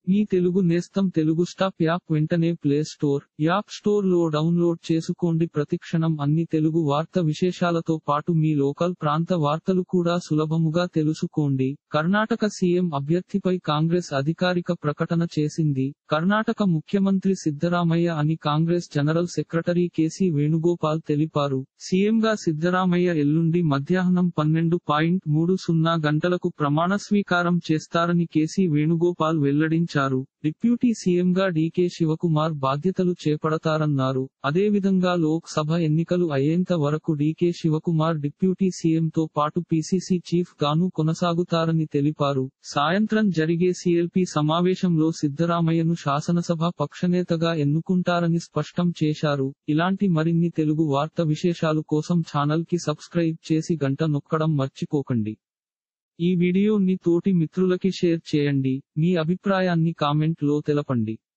మీ తెలుగు నేస్తం Telugu stop app వెంటనే play store app store లో డౌన్లోడ్ చేసుకోండి ప్రతిక్షణం అన్ని తెలుగు వార్త విశేషాలతో పాటు మీ లోకల్ ప్రాంత వార్తలు కూడా సులభముగా తెలుసుకోండి కర్ణాటక సీఎం అభ్యర్థిపై కాంగ్రెస్ అధికారిక ప్రకటన చేసింది కర్ణాటక ముఖ్యమంత్రి సిద్ధరామయ్య అని Congress general secretary KC Venugopal తెలిపారు సీఎంగా సిద్ధరామయ్య ఎల్లుండి మధ్యాహ్నం పన్నెండు పాయింట్ మూడు సున్నా గంటలకు ప్రమాణ స్వీకారం చేస్తారని కేసీ వేణుగోపాల్ వెల్లడించారు డిప్యూటీ సీఎంగా డీకే శివకుమార్ బాధ్యతలు చేపడతారన్నారు అదేవిధంగా లోక్ సభ ఎన్నికలు అయ్యేంత వరకు డీకే శివకుమార్ డిప్యూటీ సీఎం తో పాటు పీసీసీ చీఫ్ గాను కొనసాగుతారని తెలిపారు సాయంత్రం జరిగే సీఎల్పీ సమావేశంలో సిద్ధరామయ్యను శాసనసభ పక్షనేతగా ఎన్నుకుంటారని స్పష్టం చేశారు ఇలాంటి మరిన్ని తెలుగు వార్త విశేషాలు కోసం ఛానల్ కి సబ్స్క్రైబ్ చేసి గంట నొక్కడం మర్చిపోకండి ఈ వీడియోని తోటి మిత్రులకి షేర్ చేయండి మీ అభిప్రాయాన్ని కామెంట్ లో తెలపండి